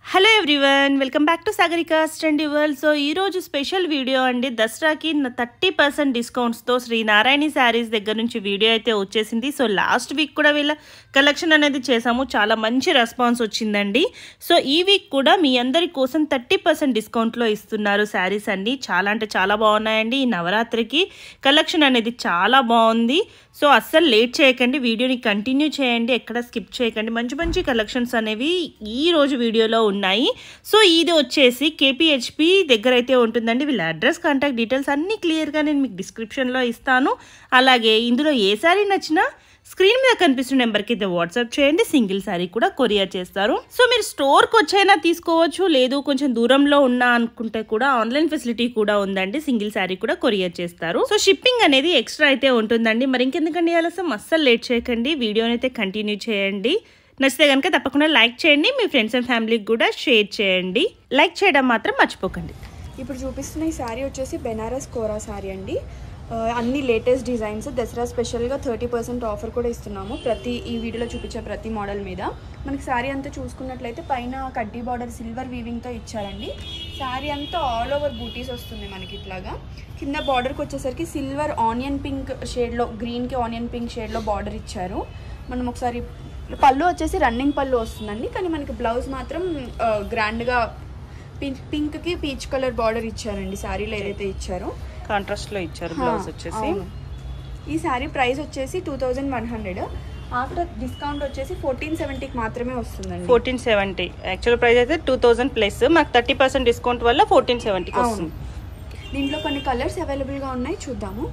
Hello everyone welcome back to Sagarika స్టండి world so ఈరోజు special video అండి దసరాకి థర్టీ పర్సెంట్ డిస్కౌంట్స్తో శ్రీ నారాయణి శారీస్ దగ్గర నుంచి వీడియో అయితే వచ్చేసింది సో లాస్ట్ వీక్ కూడా వీళ్ళ కలెక్షన్ అనేది చేసాము చాలా మంచి రెస్పాన్స్ వచ్చిందండి సో ఈ వీక్ కూడా మీ అందరి కోసం థర్టీ పర్సెంట్ డిస్కౌంట్లో ఇస్తున్నారు శారీస్ అన్ని చాలా అంటే చాలా బాగున్నాయండి ఈ నవరాత్రికి కలెక్షన్ అనేది చాలా బాగుంది సో అస్సలు లేట్ చేయకండి వీడియోని కంటిన్యూ చేయండి ఎక్కడ స్కిప్ చేయకండి మంచి మంచి కలెక్షన్స్ అనేవి ఈ రోజు వీడియోలో ఉన్నాయి సో ఇది వచ్చేసి కేపీహెచ్పి దగ్గర అయితే ఉంటుందండి వీళ్ళ అడ్రస్ కాంటాక్ట్ డీటెయిల్స్ అన్నీ క్లియర్గా నేను మీకు డిస్క్రిప్షన్లో ఇస్తాను అలాగే ఇందులో ఏ సారీ నచ్చినా స్క్రీన్ మీద కనిపిస్తున్న నెంబర్కి అయితే వాట్సాప్ చేయండి సింగిల్ శారీ కూడా కొరియర్ చేస్తారు సో మీరు స్టోర్కి వచ్చైనా తీసుకోవచ్చు లేదు కొంచెం దూరంలో ఉన్నా అనుకుంటే కూడా ఆన్లైన్ ఫెసిలిటీ కూడా ఉందండి సింగిల్ శారీ కూడా కొరియర్ చేస్తారు సో షిప్పింగ్ అనేది ఎక్స్ట్రా అయితే ఉంటుందండి మరి ఇంకెందుకండి ఆలస్యం అస్సలు లేట్ చేయకండి వీడియోని అయితే కంటిన్యూ చేయండి నచ్చితే కనుక తప్పకుండా లైక్ చేయండి మీ ఫ్రెండ్స్ అండ్ ఫ్యామిలీకి కూడా షేర్ చేయండి లైక్ చేయడం మాత్రం మర్చిపోకండి ఇప్పుడు చూపిస్తున్న ఈ శారీ వచ్చేసి బెనారస్ కోరా శారీ అండి ఆ, అన్ని లేటెస్ట్ డిజైన్స్ దసరా స్పెషల్గా థర్టీ పర్సెంట్ ఆఫర్ కూడా ఇస్తున్నాము ప్రతి ఈ వీడియోలో చూపించే ప్రతి మోడల్ మీద మనకి శారీ అంతా చూసుకున్నట్లయితే పైన కడ్డీ బార్డర్ సిల్వర్ వీవింగ్తో ఇచ్చారండి శారీ అంతా ఆల్ ఓవర్ బూటీస్ వస్తుంది మనకి ఇట్లాగా కింద బార్డర్కి వచ్చేసరికి సిల్వర్ ఆనియన్ పింక్ షేడ్లో గ్రీన్కి ఆనియన్ పింక్ షేడ్లో బార్డర్ ఇచ్చారు మనం ఒకసారి పళ్ళు వచ్చేసి రన్నింగ్ పళ్ళు వస్తుందండి కానీ మనకి బ్లౌజ్ మాత్రం ఆ, గ్రాండ్గా పింక్ పింక్కి పీచ్ కలర్ బార్డర్ ఇచ్చారండి శారీలో ఏదైతే ఇచ్చారో కాంట్రాస్ట్లో ఇచ్చారు బ్లౌజ్ వచ్చేసి అవును. ఈ శారీ ప్రైస్ వచ్చేసి two thousand one hundred after discount వచ్చేసి ఫోర్టీన్ సెవెంటీకి మాత్రమే వస్తుందండి ఫోర్టీన్ సెవెంటీ యాక్చువల్ ప్రైస్ అయితే టూ థౌసండ్ ప్లస్ మాకు థర్టీ పర్సెంట్ డిస్కౌంట్ వల్ల ఫోర్టీన్ సెవెంటీకి అవును వస్తుంది దీంట్లో కొన్ని కలర్స్ అవైలబుల్గా ఉన్నాయి చూద్దాము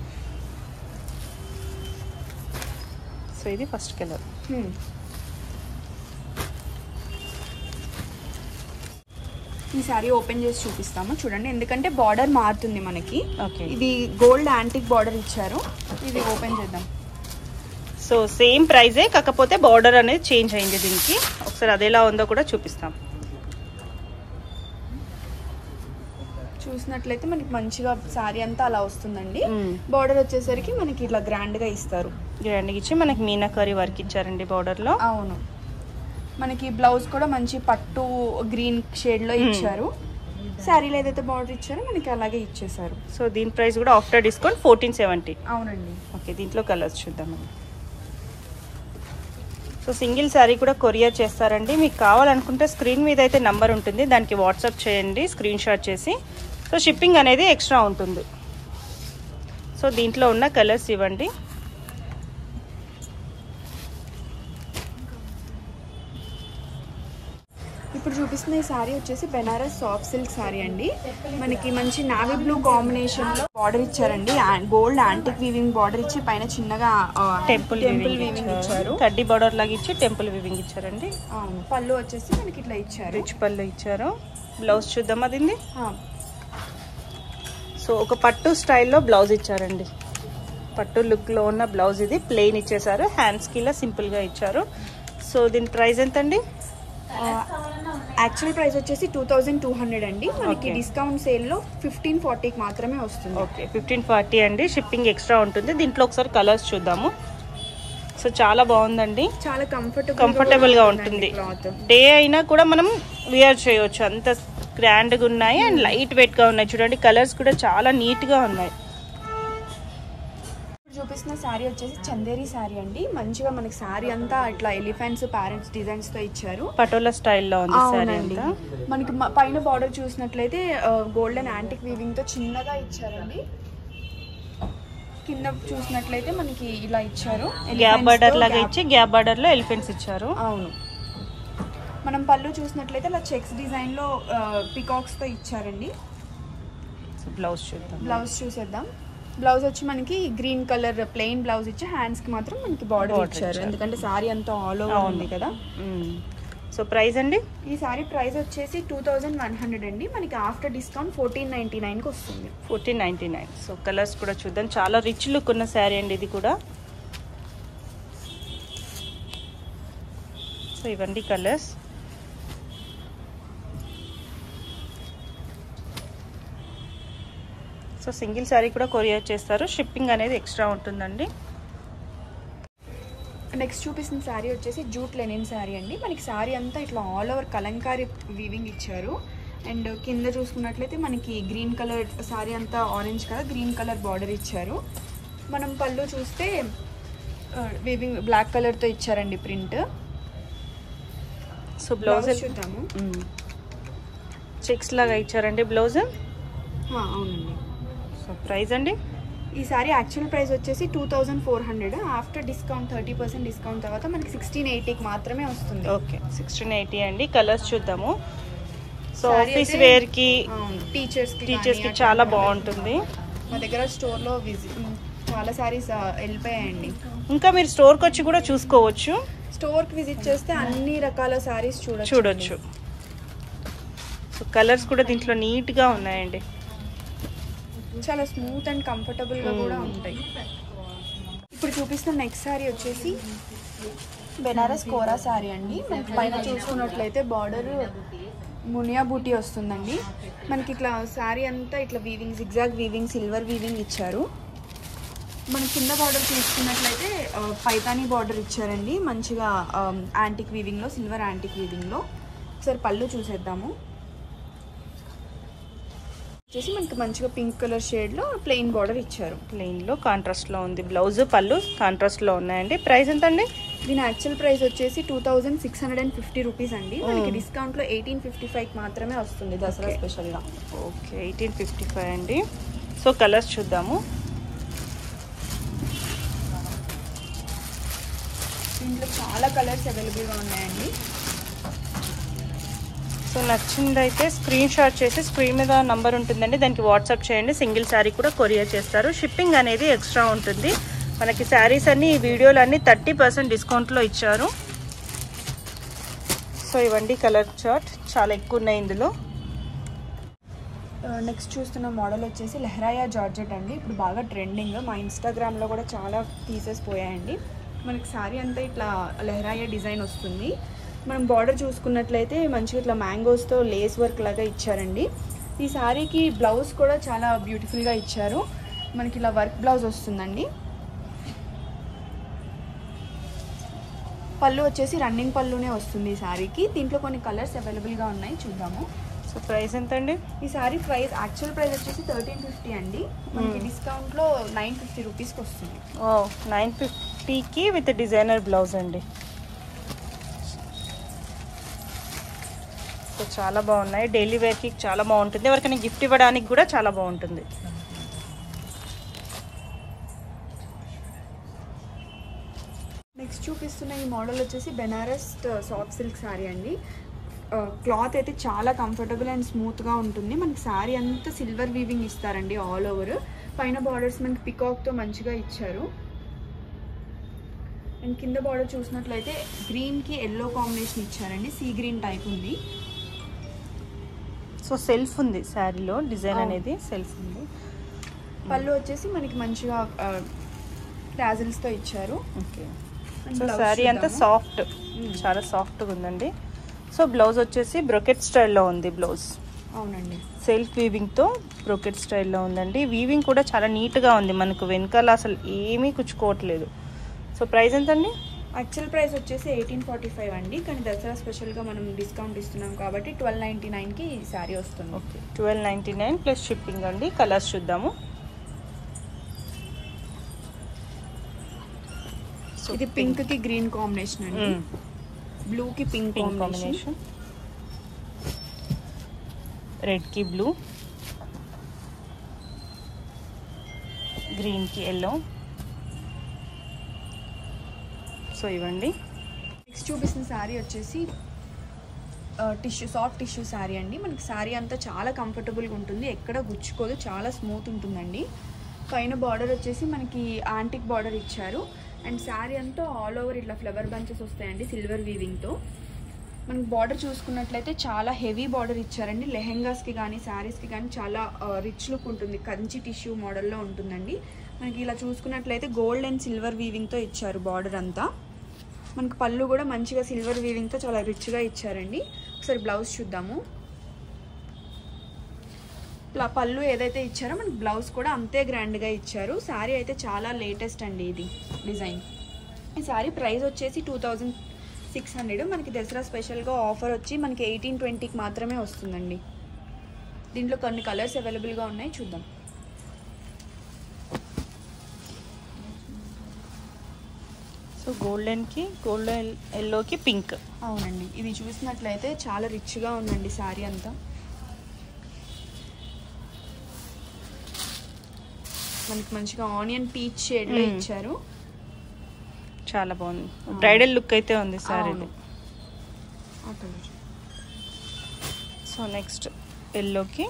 సో ఇది ఫస్ట్ కలర్ హ్మ్. ఈ శారీ ఓపెన్ చేసి చూపిస్తాము చూడండి ఎందుకంటే బార్డర్ మారుతుంది మనకి ఓకే ఇది గోల్డ్ యాంటిక్ బార్డర్ ఇచ్చారు ఇది ఓపెన్ చేద్దాం సో సేమ్ ప్రైజే కాకపోతే బార్డర్ అనేది చేంజ్ అయింది దీనికి ఒకసారి అది ఎలా ఉందో కూడా చూపిస్తాం చూసినట్లయితే మనకి మంచిగా శారీ అంతా అలా వస్తుందండి మ్మ్. బార్డర్ వచ్చేసరికి మనకి ఇట్లా గ్రాండ్ గా ఇస్తారు గ్రాండ్గా ఇచ్చి మనకి మీనాకరీ వర్క్ ఇచ్చారండి బార్డర్లో అవును మనకి బ్లౌజ్ కూడా మంచి పట్టు గ్రీన్ షేడ్ లో ఇచ్చారు శారీలో ఏదైతే బార్డర్ ఇచ్చారో మనకి అలాగే ఇచ్చేసారు సో దీని ప్రైస్ కూడా ఆఫ్టర్ డిస్కౌంట్ ఫోర్టీన్ సెవెంటీ అవునండి ఓకే దీంట్లో కలర్స్ చూద్దామండి సో సింగిల్ శారీ కూడా కొరియర్ చేస్తారండి మీకు కావాలనుకుంటే స్క్రీన్ మీద అయితే నంబర్ ఉంటుంది దానికి వాట్సాప్ చేయండి స్క్రీన్ షాట్ చేసి సో షిప్పింగ్ అనేది ఎక్స్ట్రా ఉంటుంది సో దీంట్లో ఉన్న కలర్స్ ఇవ్వండి ఇప్పుడు చూపిస్తున్న ఈ శారీ వచ్చేసి బెనారస్ సాఫ్ట్ సిల్క్ శారీ అండి మనకి మంచి నావీ బ్లూ కాంబినేషన్ లో బార్డర్ ఇచ్చారండి గోల్డ్ యాంటిక్ వీవింగ్ బార్డర్ ఇచ్చి పైన చిన్నగా టెంపుల్ టెంపుల్ వివింగ్ వీవింగ్ ఇచ్చారు ఇచ్చారు కడ్డీ బార్డర్ లాగా ఇచ్చి టెంపుల్ వివింగ్ ఇచ్చారండి అవును పళ్ళు వచ్చేసి మనకి ఇట్లా ఇచ్చారు రిచ్ పళ్ళు ఇచ్చారు బ్లౌజ్ చూద్దాం అదింది ఆ, సో ఒక పట్టు స్టైల్లో బ్లౌజ్ ఇచ్చారండి పట్టు లుక్లో ఉన్న బ్లౌజ్ ఇది ప్లెయిన్ ఇచ్చేసారు హ్యాండ్స్కి ఇలా సింపుల్గా ఇచ్చారు సో దీని ప్రైస్ ఎంతండి యాక్చువల్ ప్రైస్ వచ్చేసి టూ థౌజండ్ టూ హండ్రెడ్ అండి మనకి Okay. డిస్కౌంట్ సేల్ లో ఫిఫ్టీన్ ఫార్టీకి మాత్రమే వస్తుంది ఓకే ఫిఫ్టీన్ ఫార్టీ అండి షిప్పింగ్ ఎక్స్ట్రా ఉంటుంది దీంట్లో ఒకసారి కలర్స్ చూద్దాము సో చాలా బాగుందండి చాలా కంఫర్టబుల్ కంఫర్టబుల్ గా ఉంటుంది క్లాత్ డే అయినా కూడా మనం వియర్ చేయొచ్చు అంత గ్రాండ్గా ఉన్నాయి అండ్ లైట్ వెయిట్ గా ఉన్నాయి చూడండి కలర్స్ కూడా చాలా నీట్ గా ఉన్నాయి చూపిస్తున్న శారీ వచ్చేసి చందేరి శారీ అండి మంచిగా మనకి శారీ అంతా ఇట్లా ఎలిఫెంట్స్ ప్యారెంట్స్ డిజైన్స్ తో ఇచ్చారు పటోలా స్టైల్లో ఉంది సారీ అవునండి అంతా మనకి మ- పైన బార్డర్ చూసినట్లయితే గోల్డెన్ యాంటిక్ వీవింగ్ తో చిన్నగా ఇచ్చారండి కింద చూసినట్లయితే మనకి ఇలా ఇచ్చారు గ్యాప్ Elephants బార్డర్ తో లాగా gap- ఇచ్చి గ్యాప్ బార్డర్ లో ఎలిఫెంట్స్ ఇచ్చారు అవును మనం పళ్ళు చూసినట్లయితే అలా చెక్స్ డిజైన్ లో పికాక్స్ తో ఇచ్చారండి బ్లౌజ్ చూద్దాం బ్లౌజ్ చూసేద్దాం బ్లౌజ్ వచ్చి మనకి గ్రీన్ కలర్ ప్లెయిన్ బ్లౌజ్ ఇచ్చి హ్యాండ్స్ కి మాత్రం మనకి బార్డర్ Border ఇచ్చారు ఇచ్చారు. ఎందుకంటే సారీ అంతా ఆల్ ఓవర్ అవును. ఉంది కదా సో ప్రైస్ అండి ఈ సారీ ప్రైస్ వచ్చేసి టూ థౌజండ్ వన్ హండ్రెడ్ అండి మనకి after discount fourteen ninety nine కి వస్తుంది fourteen ninety nine so colours కూడా చూద్దాం చాలా రిచ్ లుక్ ఉన్న శారీ అండి ఇది కూడా సో ఇవన్నీ కలర్స్ సో సింగిల్ శారీ కూడా కొరియర్ చేస్తారు షిప్పింగ్ అనేది ఎక్స్ట్రా ఉంటుందండి నెక్స్ట్ చూపిస్తున్న శారీ వచ్చేసి జూట్ లెనిన్ శారీ అండి మనకి శారీ అంతా ఇట్లా ఆల్ ఓవర్ కలంకారీ వీవింగ్ ఇచ్చారు అండ్ కింద చూసుకున్నట్లయితే మనకి గ్రీన్ కలర్ శారీ అంతా orange colour green colour border ఇచ్చారు మనం పళ్ళు చూస్తే వీవింగ్ బ్లాక్ కలర్తో ఇచ్చారండి ప్రింట్ సో బ్లౌజ్ బ్లౌజ్ చూద్దాము చెక్స్ లాగా ఇచ్చారండి బ్లౌజ్ హా, అవునండి సో ప్రైస్ అండి ఈ సారీ యాక్చువల్ ప్రైస్ వచ్చేసి two thousand four hundred after discount thirty percent discount తర్వాత మనకి సిక్స్టీన్ ఎయిటీకి మాత్రమే వస్తుంది ఓకే సిక్స్టీన్ ఎయిటీ అండి కలర్స్ చూద్దాము సో Saree ఆఫీస్ అయితే- వేర్కి అవును టీచర్స్కి టీచర్స్కి చాలా బాగుంటుంది మా దగ్గర స్టోర్లో విజిట్ చాలా సారీస్ వెళ్ళిపోయాయండి ఇంకా మీరు స్టోర్కి వచ్చి కూడా చూసుకోవచ్చు స్టోర్కి విజిట్ చేస్తే అన్ని రకాల సారీస్ చూడొచ్చు చూడొచ్చు సో కలర్స్ కూడా దీంట్లో నీట్గా ఉన్నాయండి చాలా స్మూత్ అండ్ కంఫర్టబుల్గా కూడా ఉంటాయి ఇప్పుడు చూపిస్తున్న నెక్స్ట్ సారీ వచ్చేసి బెనారస్ కోరా సారీ అండి మనకి పైన చూసుకున్నట్లయితే బార్డర్ మునియా బూటీ వస్తుందండి మనకి ఇట్లా శారీ అంతా ఇట్లా weaving zigzag weaving silver weaving ఇచ్చారు మన కింద బార్డర్ తీసుకున్నట్లయితే ఆ, పైతానీ బార్డర్ ఇచ్చారండి మంచిగా యాంటిక్ వీవింగ్లో సిల్వర్ యాంటిక్ వీవింగ్లో ఒకసారి పళ్ళు చూసేద్దాము వచ్చేసి మనకి మంచిగా పింక్ కలర్ షేడ్లో ప్లెయిన్ బార్డర్ ఇచ్చారు ప్లెయిన్లో కాంట్రాస్ట్లో ఉంది బ్లౌజ్ పళ్ళు కాంట్రాస్ట్లో ఉన్నాయండి ప్రైస్ ఎంత అండి దీని యాక్చువల్ ప్రైస్ వచ్చేసి two thousand six hundred and fifty rupees అండి మనకి డిస్కౌంట్లో ఎయిటీన్ ఫిఫ్టీ ఫైవ్ మాత్రమే వస్తుంది దసరా Okay. స్పెషల్గా ఓకే ఎయిటీన్ ఫిఫ్టీ ఫైవ్ అండి సో కలర్స్ చూద్దాము దీంట్లో చాలా కలర్స్ అవైలబుల్గా ఉన్నాయండి సో నచ్చిందైతే స్క్రీన్ షాట్ చేసి స్క్రీన్ మీద నంబర్ ఉంటుందండి దానికి వాట్సాప్ చేయండి సింగిల్ శారీ కూడా కొరియర్ చేస్తారు షిప్పింగ్ అనేది ఎక్స్ట్రా ఉంటుంది మనకి శారీస్ అన్ని ఈ వీడియోలు అన్ని థర్టీ పర్సెంట్ డిస్కౌంట్లో ఇచ్చారు సో ఇవ్వండి కలర్ చార్ట్ చాలా ఎక్కువ ఉన్నాయి ఇందులో నెక్స్ట్ చూస్తున్న మోడల్ వచ్చేసి లెహరాయా జార్జెట్ అండి ఇప్పుడు బాగా ట్రెండింగ్ మా ఇన్స్టాగ్రామ్లో కూడా చాలా పీసెస్ పోయాయండి మనకి శారీ అంతా ఇట్లా లెహరాయా డిజైన్ వస్తుంది మనం బార్డర్ చూసుకున్నట్లయితే మంచిగా ఇట్లా మ్యాంగోస్తో లేస్ వర్క్ లాగా ఇచ్చారండి ఈ శారీకి బ్లౌజ్ కూడా చాలా బ్యూటిఫుల్గా ఇచ్చారు మనకి ఇలా వర్క్ బ్లౌజ్ వస్తుందండి పళ్ళు వచ్చేసి రన్నింగ్ పళ్ళునే వస్తుంది ఈ శారీకి దీంట్లో కొన్ని కలర్స్ అవైలబుల్గా ఉన్నాయి చూద్దాము సో ప్రైస్ ఎంత అండి ఈ సారీ ప్రైస్ యాక్చువల్ ప్రైస్ వచ్చేసి థర్టీన్ ఫిఫ్టీ అండి మనకి డిస్కౌంట్లో నైన్ ఫిఫ్టీ రూపీస్కి వస్తుంది ఓ నైన్ ఫిఫ్టీకి విత్ డిజైనర్ బ్లౌజ్ అండి సో చాలా బాగున్నాయి డైలీ వేర్కి చాలా బాగుంటుంది ఎవరికైనా గిఫ్ట్ ఇవ్వడానికి కూడా చాలా బాగుంటుంది నెక్స్ట్ చూపిస్తున్న ఈ మోడల్ వచ్చేసి బెనారస్ సాఫ్ట్ సిల్క్ శారీ అండి క్లాత్ అయితే చాలా కంఫర్టబుల్ అండ్ స్మూత్గా ఉంటుంది మనకి శారీ అంతా సిల్వర్ వీవింగ్ ఇస్తారండి ఆల్ ఓవర్ పైన బార్డర్స్ మనకి పికాక్తో మంచిగా ఇచ్చారు అండ్ కింద బార్డర్ చూసినట్లయితే గ్రీన్కి ఎల్లో కాంబినేషన్ ఇచ్చారండి సీ గ్రీన్ టైప్ ఉంది సో సెల్ఫ్ ఉంది శారీలో డిజైన్ అవును. అనేది సెల్ఫ్ ఉంది పళ్ళు వచ్చేసి మనకి మంచిగా టాజిల్స్తో ఇచ్చారు okay And so blouse sari అంతా చూద్దాము. Soft Mm. చాలా సాఫ్ట్గా ఉందండి సో బ్లౌజ్ వచ్చేసి బ్రొకెట్ స్టైల్లో ఉంది బ్లౌజ్ అవునండి సెల్ఫ్ వీవింగ్తో బ్రోకెట్ స్టైల్లో ఉందండి వీవింగ్ కూడా చాలా నీట్గా ఉంది మనకు వెనకాల అసలు ఏమీ కుచ్చుకోవట్లేదు సో ప్రైస్ ఎంత అండి యాక్చువల్ ప్రైస్ వచ్చేసి ఎయిటీన్ ఫార్టీ ఫైవ్ అండి కానీ దసరా స్పెషల్గా మనం డిస్కౌంట్ ఇస్తున్నాం కాబట్టి ట్వెల్వ్ నైంటీ నైన్కి ఈ శారీ వస్తుంది okay twelve ninety nine plus shipping అండి కలర్స్ చూద్దాము So, ఇది పింక్ కి గ్రీన్ కాంబినేషన్ అండి Mm. బ్లూ కి పింక్ పింక్ కాంబినేషన్ కాంబినేషన్ రెడ్కి బ్లూ గ్రీన్కి ఎల్లో సో ఇవ్వండి నెక్స్ట్ చూపిస్తున్న శారీ వచ్చేసి టిష్యూ సాఫ్ట్ టిష్యూ శారీ అండి మనకి శారీ అంతా చాలా కంఫర్టబుల్గా ఉంటుంది ఎక్కడ గుచ్చుకోదు చాలా స్మూత్ ఉంటుందండి పైన బార్డర్ వచ్చేసి మనకి యాంటిక్ బార్డర్ ఇచ్చారు అండ్ శారీ అంతా ఆల్ ఓవర్ ఇట్లా ఫ్లవర్ బంచెస్ వస్తాయండి సిల్వర్ వీవింగ్తో మనకి బార్డర్ చూసుకున్నట్లయితే చాలా హెవీ బార్డర్ ఇచ్చారండి లెహెంగాస్కి కానీ శారీస్కి కానీ చాలా రిచ్ లుక్ ఉంటుంది కంచి టిష్యూ మోడల్లో ఉంటుందండి మనకి ఇలా చూసుకున్నట్లయితే గోల్డ్ అండ్ సిల్వర్ వీవింగ్తో ఇచ్చారు బార్డర్ అంతా మనకి పళ్ళు కూడా మంచిగా సిల్వర్ వీవింగ్తో చాలా రిచ్గా ఇచ్చారండి ఒకసారి బ్లౌజ్ చూద్దాము ప్ల- పళ్ళు ఏదైతే ఇచ్చారో మనకి బ్లౌజ్ కూడా అంతే గ్రాండ్గా ఇచ్చారు శారీ అయితే చాలా లేటెస్ట్ అండి ఇది డిజైన్ ఈ సారీ ప్రైస్ వచ్చేసి టూ థౌజండ్ సిక్స్ హండ్రెడ్ మనకి దసరా స్పెషల్గా ఆఫర్ వచ్చి మనకి ఎయిటీన్ ట్వంటీకి మాత్రమే వస్తుందండి దీంట్లో కొన్ని కలర్స్ అవైలబుల్గా ఉన్నాయి చూద్దాం సో గోల్డెన్కి గోల్డెన్ ఎల్లోకి పింక్ అవునండి ఇది చూసినట్లయితే చాలా రిచ్గా ఉందండి శారీ అంతా మనకి మంచిగా ఆనియన్ పీచ్ షేడ్లో మ్మ్. ఇచ్చారు చాలా బాగుంది బ్రైడల్ లుక్ అయితే ఉంది సార్ ఇది అవును. ఆ colour. సో నెక్స్ట్ ఎల్లోకి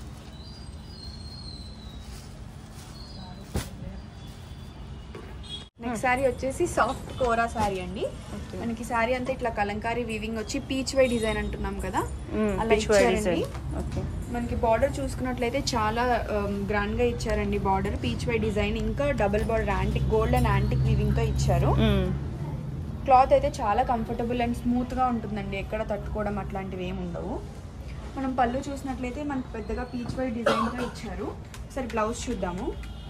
నెక్స్ట్ శారీ వచ్చేసి సాఫ్ట్ కోరా శారీ అండి Okay. మనకి శారీ అంతా ఇట్లా కలంకారీ వీవింగ్ వచ్చి పీచ్ వై డిజైన్ అంటున్నాం కదా అలా ఇచ్చారండి ఓకే మనకి బార్డర్ చూసుకున్నట్లయితే చాలా గ్రాండ్ గా ఇచ్చారండి బార్డర్ పీచ్ వై డిజైన్ ఇంకా double border antique gold and antique weaving తో ఇచ్చారు క్లాత్ అయితే చాలా కంఫర్టబుల్ అండ్ స్మూత్ గా ఉంటుందండి ఎక్కడ తట్టుకోవడం అట్లాంటివి ఏమి ఉండవు మనం పళ్ళు చూసినట్లయితే మనకి పెద్దగా పీచ్ వై డిజైన్ తో ఇచ్చారు సరే బ్లౌజ్ చూద్దాము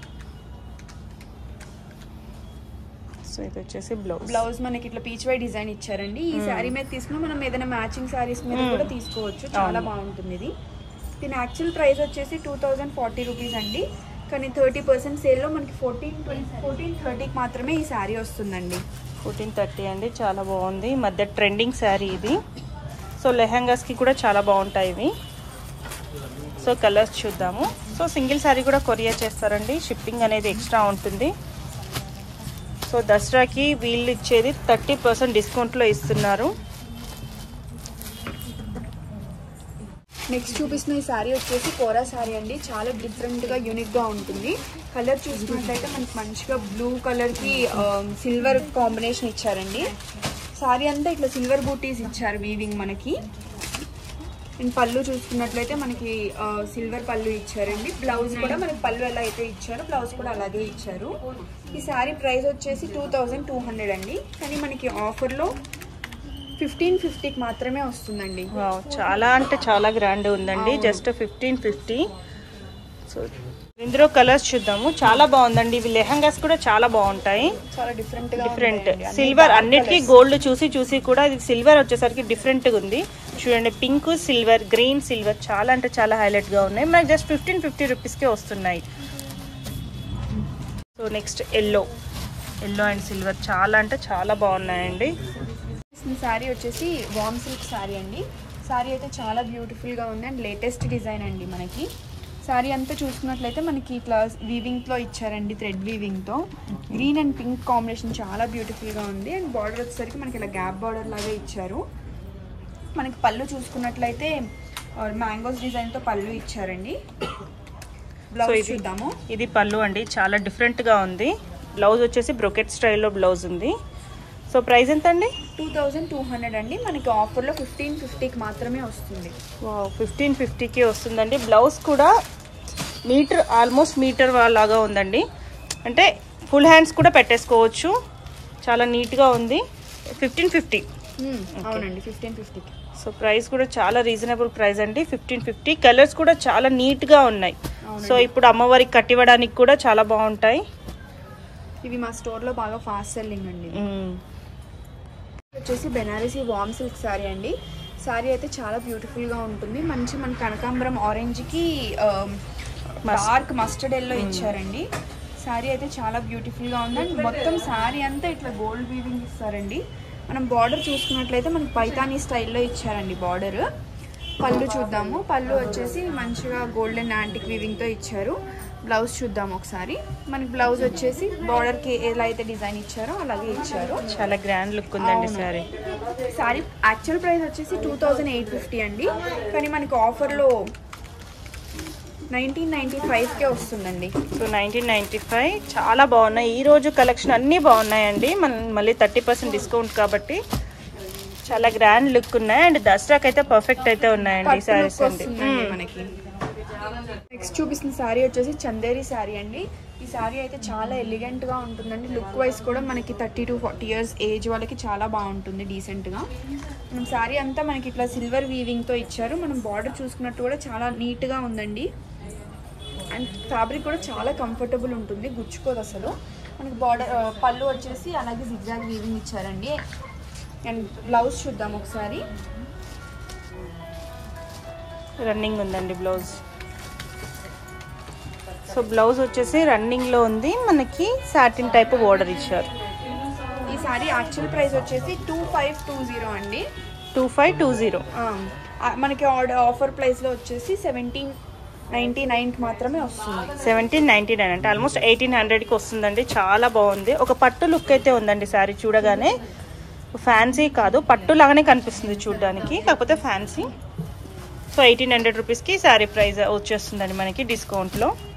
సో ఇది వచ్చేసి బ్లౌజ్ బ్లౌజ్ మనకి ఇట్లా పీచ్ వై డిజైన్ ఇచ్చారండి ఈ శారీ మీద తీసుకున్నా మనం ఏదైనా మ్యాచింగ్ శారీస్ మీద మ్మ్. కూడా తీసుకోవచ్చు చాలా అవును. బాగుంటుంది ఇది దీని యాక్చువల్ ప్రైస్ వచ్చేసి టూ థౌజండ్ ఫార్టీ రూపీస్ అండి కానీ థర్టీ పర్సెంట్ సేల్లో మనకి ఫోర్టీన్ ఫోర్టీన్ థర్టీకి మాత్రమే ఈ శారీ వస్తుందండి ఫోర్టీన్ థర్టీ అండి చాలా బాగుంది ఈ మధ్య ట్రెండింగ్ శారీ ఇది సో లెహంగాస్కి కూడా చాలా బాగుంటాయి ఇవి సో కలర్స్ చూద్దాము సో సింగిల్ శారీ కూడా కొరియర్ చేస్తారండి షిప్పింగ్ అనేది ఎక్స్ట్రా ఉంటుంది సో దసరాకి వీళ్ళు ఇచ్చేది థర్టీ పర్సెంట్ డిస్కౌంట్లో ఇస్తున్నారు నెక్స్ట్ చూపిస్తున్న ఈ శారీ వచ్చేసి కోరా శారీ అండి చాలా డిఫరెంట్ గా యూనిక్ గా ఉంటుంది కలర్ చూసుకున్నట్లయితే మనకి మంచిగా బ్లూ కలర్ కి సిల్వర్ కాంబినేషన్ ఇచ్చారండి శారీ అంతా ఇట్లా సిల్వర్ బూటీస్ ఇచ్చారు వీవింగ్ మనకి అండ్ పళ్ళు చూసుకున్నట్లయితే మనకి సిల్వర్ పళ్ళు ఇచ్చారండి బ్లౌజ్ కూడా మనకి పళ్ళు ఎలా అయితే ఇచ్చారో బ్లౌజ్ కూడా అలాగే ఇచ్చారు ఈ శారీ ప్రైస్ వచ్చేసి టూ థౌజండ్ టూ హండ్రెడ్ అండి కానీ మనకి ఆఫర్లో ఫిఫ్టీన్ ఫిఫ్టీకి మాత్రమే వస్తుందండి వావ్, చాలా అంటే చాలా గ్రాండ్ ఉందండి అవును. జస్ట్ ఫిఫ్టీన్ ఫిఫ్టీ సో ఇందులో కలర్స్ చూద్దాము చాలా బాగుందండి ఇవి లెహంగాస్ కూడా చాలా బాగుంటాయి చాలా డిఫరెంట్ గా డిఫరెంట్ ఉంటాయండి. అన్ని సిల్వర్ dark అన్నిటికీ colours. గోల్డ్ చూసి చూసి కూడా ఇది సిల్వర్ వచ్చేసరికి డిఫరెంట్ గా ఉంది చూడండి పింక్ సిల్వర్ గ్రీన్ సిల్వర్ చాలా అంటే చాలా హైలైట్ గా ఉన్నాయి మనకి జస్ట్ ఫిఫ్టీన్ ఫిఫ్టీ రూపీస్కే వస్తున్నాయి so next yellow yellow and silver చాలా అంటే చాలా బాగున్నాయండి ఈ శారీ వచ్చేసి వామ్ సిల్క్ శారీ అండి శారీ అయితే చాలా beautiful గా ఉంది అండ్ లేటెస్ట్ డిజైన్ అండి మనకి శారీ అంతా చూసుకున్నట్లయితే మనకి ఇట్లా weaving తో ఇచ్చారండి థ్రెడ్ తో గ్రీన్ అండ్ పింక్ కాంబినేషన్ చాలా beautiful గా ఉంది అండ్ బార్డర్ వచ్చేసరికి మనకి ఇలా గ్యాప్ బార్డర్ లాగా ఇచ్చారు మనకి పళ్ళు చూసుకున్నట్లయితే మ్యాంగోస్ తో పళ్ళు ఇచ్చారండి సో బ్లౌజ్ ఇది చూద్దాము ఇది పళ్ళు అండి చాలా డిఫరెంట్ గా ఉంది బ్లౌజ్ వచ్చేసి బ్రొకెట్ స్టైల్లో బ్లౌజ్ ఉంది సో ప్రైస్ ఎంత అండి టూ థౌజండ్ టూ హండ్రెడ్ అండి మనకి ఆఫర్లో ఫిఫ్టీన్ ఫిఫ్టీకి మాత్రమే వస్తుంది ఫిఫ్టీన్ ఫిఫ్టీకి వస్తుందండి బ్లౌజ్ కూడా మీటర్ ఆల్మోస్ట్ మీటర్ లాగా ఉందండి అంటే ఫుల్ హ్యాండ్స్ కూడా పెట్టేసుకోవచ్చు చాలా నీట్గా ఉంది ఫిఫ్టీన్ ఫిఫ్టీ అవునండి ఫిఫ్టీన్ ఫిఫ్టీకి సో ప్రైస్ కూడా చాలా రీజనబుల్ ప్రైస్ అండి ఫిఫ్టీన్ ఫిఫ్టీ కలర్స్ కూడా చాలా నీట్గా ఉన్నాయి అవునండి. సో ఇప్పుడు అమ్మవారికి కట్టివ్వడానికి కూడా చాలా బాగుంటాయి ఇవి మా స్టోర్లో బాగా ఫాస్ట్ సెల్లింగ్ అండి ఇవి. మ్మ్. వచ్చేసి బెనారసీ వామ్ సిల్క్ శారీ అండి శారీ అయితే చాలా beautiful గా ఉంటుంది మంచి మన కనకాంబరం ఆరెంజ్కి డార్క్ మస్టర్డ్ ఎల్లో ఇచ్చారండి శారీ అయితే చాలా beautiful గా ఉంది అండ్ మొత్తం శారీ అంతా ఇట్లా గోల్డ్ వీవింగ్ ఇస్తారండి మనం బార్డర్ చూసుకున్నట్లయితే మనకి పైతానీ స్టైల్లో ఇచ్చారండి బార్డర్ పళ్ళు చూద్దాము పళ్ళు వచ్చేసి మంచిగా గోల్డెన్ యాంటిక్ వీవింగ్తో ఇచ్చారు బ్లౌజ్ చూద్దాం ఒకసారి మనకి బ్లౌజ్ వచ్చేసి బార్డర్కి ఎలా అయితే డిజైన్ ఇచ్చారో అలాగే ఇచ్చారు చాలా గ్రాండ్ లుక్ ఉందండి అవును. సారీ సారీ యాక్చువల్ ప్రైస్ వచ్చేసి టూ థౌజండ్ ఎయిట్ ఫిఫ్టీ అండి కానీ మనకి ఆఫర్లో నైన్టీన్ నైంటీ ఫైవ్కే వస్తుందండి సో నైన్టీన్ నైన్టీ ఫైవ్ చాలా బాగున్నాయి ఈ రోజు కలెక్షన్ అన్నీ బాగున్నాయండి మన మళ్ళీ థర్టీ పర్సెంట్ డిస్కౌంట్ కాబట్టి చాలా గ్రాండ్ లుక్ ఉన్నాయి అండ్ దసరాకి అయితే పర్ఫెక్ట్ అయితే ఉన్నాయండి ఈ పట్టు శారీస్ look అండి వస్తుందండి మనకి నెక్స్ట్ చూపిస్తున్న శారీ వచ్చేసి చందేరి శారీ అండి ఈ శారీ అయితే చాలా ఎలిగెంట్ గా ఉంటుందండి లుక్ వైజ్ కూడా మనకి thirty to forty years age వాళ్ళకి చాలా బాగుంటుంది డీసెంట్ గా మనం శారీ అంతా మనకి ఇట్లా సిల్వర్ వీవింగ్ తో ఇచ్చారు మనం బార్డర్ చూసుకున్నట్టు కూడా చాలా నీట్ గా ఉందండి అండ్ ఫ్యాబ్రిక్ కూడా చాలా కంఫర్టబుల్ ఉంటుంది గుచ్చుకోదు అసలు మనకి బార్డర్ పళ్ళు వచ్చేసి అలాగే జిగ్జాగ్ వీవింగ్ ఇచ్చారండి అండ్ బ్లౌజ్ చూద్దాం ఒకసారి రన్నింగ్ ఉందండి బ్లౌజ్ సో బ్లౌజ్ వచ్చేసి రన్నింగ్లో ఉంది మనకి సాటిన్ టైప్ బోర్డర్ ఇచ్చారు ఈ సారీ యాక్చువల్ ప్రైస్ వచ్చేసి టూ ఫైవ్ టూ జీరో అండి టూ ఫైవ్ టూ జీరో ఆ, ఆ, మనకి ఆర్డర్ ఆఫర్ ప్రైస్లో వచ్చేసి సెవెంటీన్ నైంటీ నైన్కి మాత్రమే వస్తుంది సెవెంటీన్ నైన్టీ నైన్ అంటే ఆల్మోస్ట్ ఎయిటీన్ హండ్రెడ్కి వస్తుందండి చాలా బాగుంది ఒక పట్టు లుక్ అయితే ఉందండి శారీ చూడగానే ఫ్యాన్సీ కాదు పట్టు లాగానే కనిపిస్తుంది చూడడానికి కాకపోతే ఫ్యాన్సీ సో ఎయిటీన్ హండ్రెడ్ రూపీస్కి శారీ ప్రైస్ వచ్చేస్తుందండి మనకి డిస్కౌంట్లో